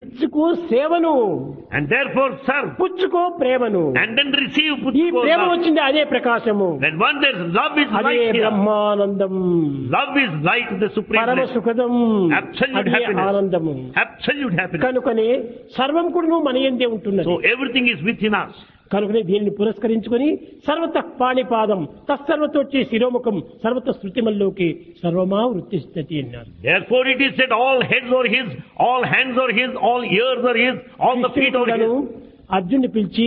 పుచ్చుకో సేవను and therefore serve పుచ్చుకో ప్రేమను and then receive ఈ Puchko ప్రేమ love. వచ్చింది అదే ప్రకాశము When one there's love is అదే light here. Brahmanandam Love is light, the supreme పరమ light. సుఖదం Absolute అదే happiness. ఆనందము Absolute happiness. కనుకనే సర్వం కూడా మన ఎందే ఉంటున్నది So everything is within us. కనుకనే దీనిని పురస్కరించుకొని సర్వత పాణిపాదం తత్సర్వతోచ్చి శిరోముఖం సర్వత శృతిమల్లోకి సర్వమా వృత్తిస్థితి అన్నారు Therefore it is said all heads are his, all hands are his, all ears are his, all the feet are కృష్ణుడు his. అర్జున్ని పిలిచి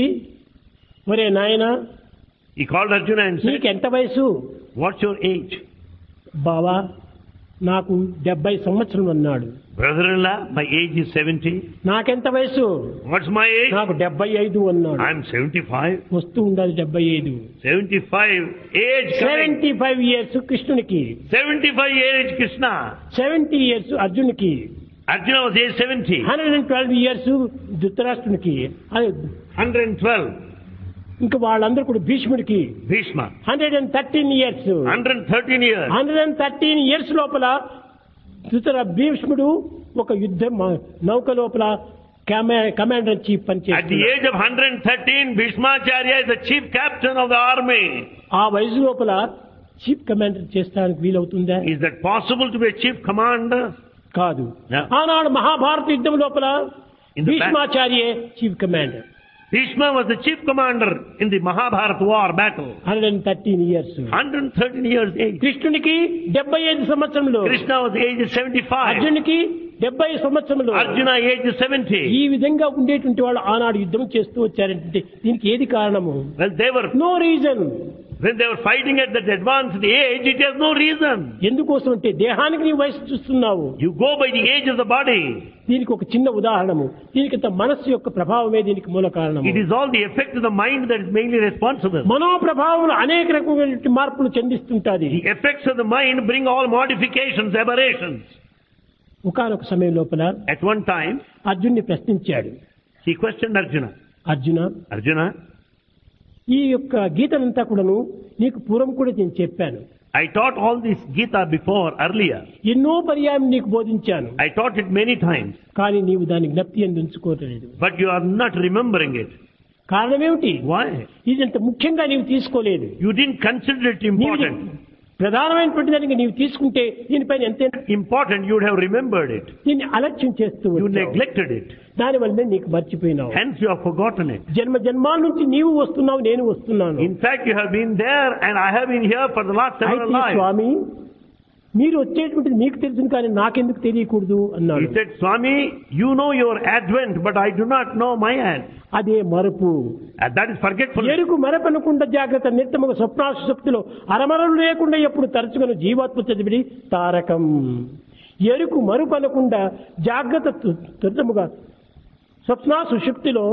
ఒరే నాయన He called Arjuna and said, నీకు ఎంత వయసు what's your age? బావా నాకు డెబ్బై సంవత్సరం అన్నాడు Brother-in-law, my age is 70. నాకెంత వయసు What's my age? నాకు డెబ్బై ఐదు అన్నాడు I'm 75. వస్తూ ఉండాలి డెబ్బై ఐదు 75 age coming. Seventy five years కృష్ణునికి 75 age Krishna. సెవెంటీ ఇయర్స్ అర్జునికి Arjuna was age 70. Hundred and twelve years ధృతరాష్ట్రునికి అది 112. ఇంకా వాళ్ళందరూ కూడా భీష్ముడికి Bhishma. Hundred and thirteen years 113 years. Hundred and thirteen years లోపల ధృతర భీష్ముడు ఒక యుద్ధ మ- నౌక లోపల కమా- కమాండర్ చీఫ్ At the పనిచేస్తున్నాడు age of 113, Bhishmacharya is the chief captain of the army. ఆ వయసు లోపల చీఫ్ కమాండర్ చేస్తానికి వీలవుతుందా Is that possible to be a chief commander? కాదు Yeah. ఆనాడు మహాభారత యుద్ధం లోపల In the back- భీష్మాచార్యే chief commander Bhishma was the chief commander in the Mahabharata war battle. Hundred and thirteen years 113 years age. కృష్ణునికి డెబ్బై ఐదు సంవత్సరంలో Krishna was age 75. అర్జునికి డెబ్బై సంవత్సరంలో Arjuna age 70. ఈ విధంగా ఉండేటువంటి వాళ్ళు ఆనాడు యుద్ధం చేస్తూ వచ్చారంటే దీనికి ఏది కారణము Well, they were, no reason when they were fighting at that advanced age, it has no reason. ఎందుకోసం అంటే దేహానికి నీ వయసు చూస్తున్నావు You go by the age of the body. దీనికి ఒక చిన్న ఉదాహరణము దీనికి ఇంత మనస్సు యొక్క ప్రభావమే దీనికి మూల కారణము It is all the effect of the mind that is mainly responsible. మనోప్రభావంలో అనేక రకమైన మార్పులు చెందిస్తుంటాది The effects of the mind bring all modifications, aberrations. ఒకనొక సమయం లోపల At one time, అర్జున్ని ప్రశ్నించాడు he questioned Arjuna. Arjuna Arjuna, ఈ యొక్క గీతనంతా కూడాను నీకు పూర్వం కూడా నేను చెప్పాను I taught all this Gita before, earlier. ఎన్నో పర్యాయం నీకు బోధించాను I taught it many times, కానీ నీవు దాన్ని జ్ఞప్తి అందించుకోవట్లేదు but you are not remembering it. కారణమేమిటి Why? ఇదంత ముఖ్యంగా నీవు తీసుకోలేదు You didn't consider it నీవు important. ప్రధానమైనటువంటి దానికి నీవు తీసుకుంటే దీనిపైన ఎంత Important, you would have remembered it. దీన్ని అలక్ష్యం చేస్తూ You వచ్చావు. neglected it. దాని వల్లనే నీకు మర్చిపోయినావు Hence, you have forgotten it. జన్మ జన్మాల నుంచి నీవు వస్తున్నావు నేను వస్తున్నాను In fact, you have been there, and I have been here for the last several అయితే lives. స్వామి మీరు వచ్చేటువంటిది మీకు తెలుసును కానీ నాకెందుకు తెలియకూడదు అన్నాడు He said, Swami, you know your advent, but I do not know my end. అదే మరపు And that is forgetfulness. ఎరుకు మరపనకుండా జాగ్రత్త నిత్యముగ స్వప్నాశ శక్తిలో అరమరలు లేకుండా ఎప్పుడు తరచుకొని జీవాత్మ చదివిడి తారకం ఎరుకు మరుపనకుండా జాగ్రత్త తు- త్వరితముగా స్వప్న సుషుప్తిలో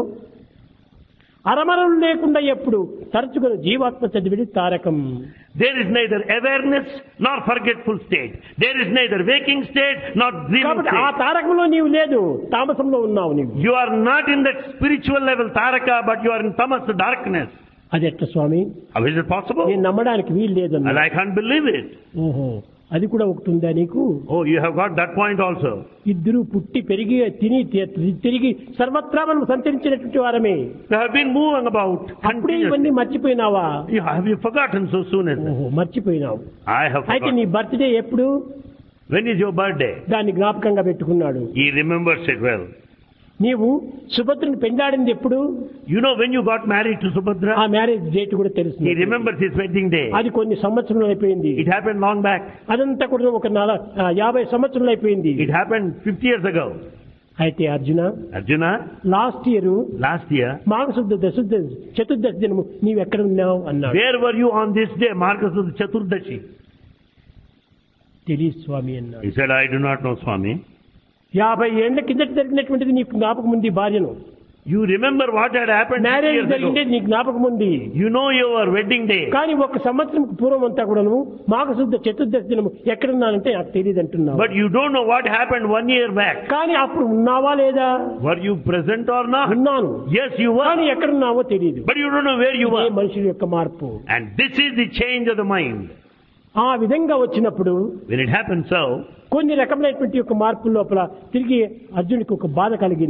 అరమరలు లేకుండా ఎప్పుడు తరచుకొని జీవాత్మ చదివిడి Tarakam There is neither awareness nor forgetful state. There is neither waking state nor dreaming కాబట్టి ఆ state. తారకంలో నీవు లేదు తామసంలో ఉన్నావు నీవు You are not in that spiritual level, Taraka, but you are in tamas, darkness. అది ఎట్లా స్వామి How is it possible? నేను నమ్మడానికి వీలు And లేదన్నా I can't believe it. ఓహో అది కూడా ఒకటి ఉందా నీకు Oh, you have got that point also. ఇద్దరు పుట్టి పెరిగి తిని తి- తిరిగి సర్వత్రా మనం సంచరించినటువంటి వారమే You have been moving about అప్పుడే continuously. ఇవన్నీ మర్చిపోయినావా You, have you forgotten so soon as that? ఓహో మర్చిపోయినావు I have అయితే నీ forgotten. బర్త్డే ఎప్పుడు When is your birthday? దాన్ని జ్ఞాపకంగా పెట్టుకున్నాడు He remembers it well. నీవు సుభద్రని పెండాడింది ఎప్పుడు You know when you got married to ఆ Subhadra? మ్యారేజ్ డేట్ కూడా తెలుసు He remembers his wedding day. అది కొన్ని సంవత్సరాలు అయిపోయింది It happened long back. అదంతా కూడా ఒక నల ఆ, యాభై సంవత్సరాలు అయిపోయింది It happened 50 years ago. అయితే Arjuna Arjuna, last year last year, మాఘశుద్ధ దశుద్ధ చతుర్దశి దినము నీవు ఎక్కడ ఉన్నావు అన్నాడు where were you on this day, Marcus of the Chaturdashi? తెలియదు స్వామి అన్నాడు He said, I do not know, Swami. యాభై ఏళ్ల కిందట జరిగినటువంటిది నీకు జ్ఞాపకం ఉంది భార్యను You remember what had happened 50 marriage years ago. జరిగిందే నీకు జ్ఞాపకం ఉంది You know your wedding day. కానీ ఒక సంవత్సరం పూర్వం అంతా కూడాను మాఘశుద్ధ చతుర్దశి దినము ఎక్కడున్నానంటే నాకు తెలియదు అంటున్నావు But you don't know what happened one year back. కానీ అప్పుడు ఉన్నావా లేదా Were you present or not? ఉన్నాను Yes, you కానీ were. ఎక్కడున్నావో తెలియదు But you don't know where you ఇదే were. మనుషుల యొక్క మార్పు And this is the change of the mind. ఆ విధంగా వచ్చినప్పుడు When it happens so, కొన్ని రకమైనటువంటి యొక్క మార్పుల లోపల తిరిగి అర్జునుడికి ఒక బాధ కలిగింది